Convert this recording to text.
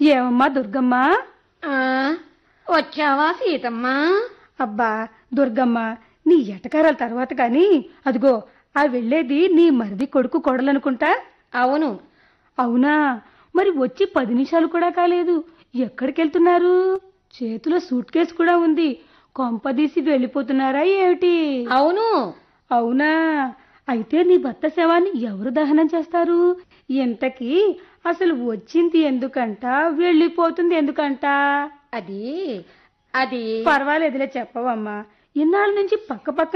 ఏమమ్మా దుర్గమ్మ ఆ వచ్చావా సీతమ్మ అబ్బా దుర్గమ్మ నీ ఎటకారాల తర్వాత కాని అదిగో ఆ వెళ్ళేది నీ మరిది కొడుకు కొడలనుకుంటా అవును అవునా మరి వచ్చి పది నిమిషాలు కూడా కాలేదు ఎక్కడికి వెళ్తున్నారు చేతిలో సూట్ కేసు కూడా ఉంది కొంపదీసి వెళ్ళిపోతున్నారా ఏమిటి అవును అవునా అయితే నీ భర్త శవాన్ని ఎవరు దహనం చేస్తారు ఇంతకీ అసలు వచ్చింది ఎందుకంట వెళ్ళిపోతుంది ఎందుకంట అది అది పర్వాలేదులే చెప్పవమ్మా ఇన్నాళ్ళ నుంచి పక్క పక్క